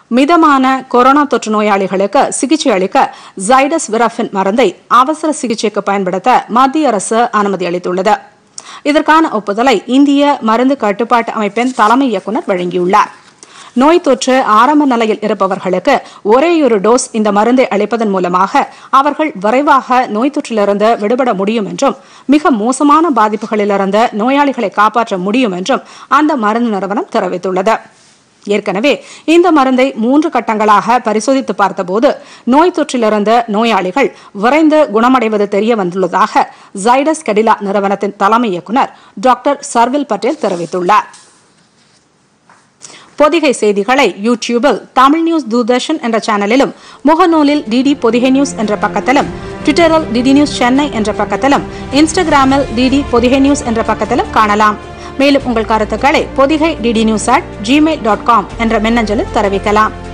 மிதமான கொரோனா தொற்று நோயாளிகளுக்கு சிகிச்சை அளிக்க ஜைடஸ் விரஃபின் மருந்தை அவசர சிகிச்சைக்கு பயன்படுத்த மத்திய அரசு அனுமதி அளித்துள்ளது இதற்கான ஒப்புதலை இந்திய மருந்து கட்டுப்பாட்டு அமைப்பின் தலைமை இயக்குநர் வழங்கியுள்ளார் நோய் தொற்று ஆரம்ப நிலையில் இருப்பவர்களுக்கு ஒரேயொரு டோஸ் இந்த மருந்தை அளிப்பதன் மூலமாக அவர்கள் விரைவாக நோய் தொற்றிலிருந்து விடுபட முடியும் என்றும் மிக மோசமான பாதிப்புகளிலிருந்து நோயாளிகளை காப்பாற்ற முடியும் என்றும் அந்த மருந்து நிறுவனம் தெரிவித்துள்ளது ஏற்கனவே இந்த மருந்தை மூன்று கட்டங்களாக பரிசோதித்து பார்த்தபோது நோய் தொற்றிலிருந்து நோயாளிகள் விரைந்து குணமடைவது தெரிய வந்துள்ளதாக ஜைடஸ் கெடிலா நிறுவனத்தின் தலைமை இயக்குநர் டாக்டர் சர்வில் பட்டேல் தெரிவித்துள்ளார் பொதிகை செய்திகளை யூடியூபில் தமிழ் நியூஸ் தூர்தர்ஷன் என்ற சேனலிலும் முகநூலில் டிடி பொதிகை நியூஸ் என்ற பக்கத்திலும் ட்விட்டரில் டிடி நியூஸ் சென்னை என்ற பக்கத்திலும் இன்ஸ்டாகிராமில் டிடி பொதிகை நியூஸ் என்ற பக்கத்திலும் காணலாம் மேலும் உங்கள் கருத்துக்களை Pothigai DD news at Gmail dot com என்ற மின்னஞ்சலில் தெரிவிக்கலாம்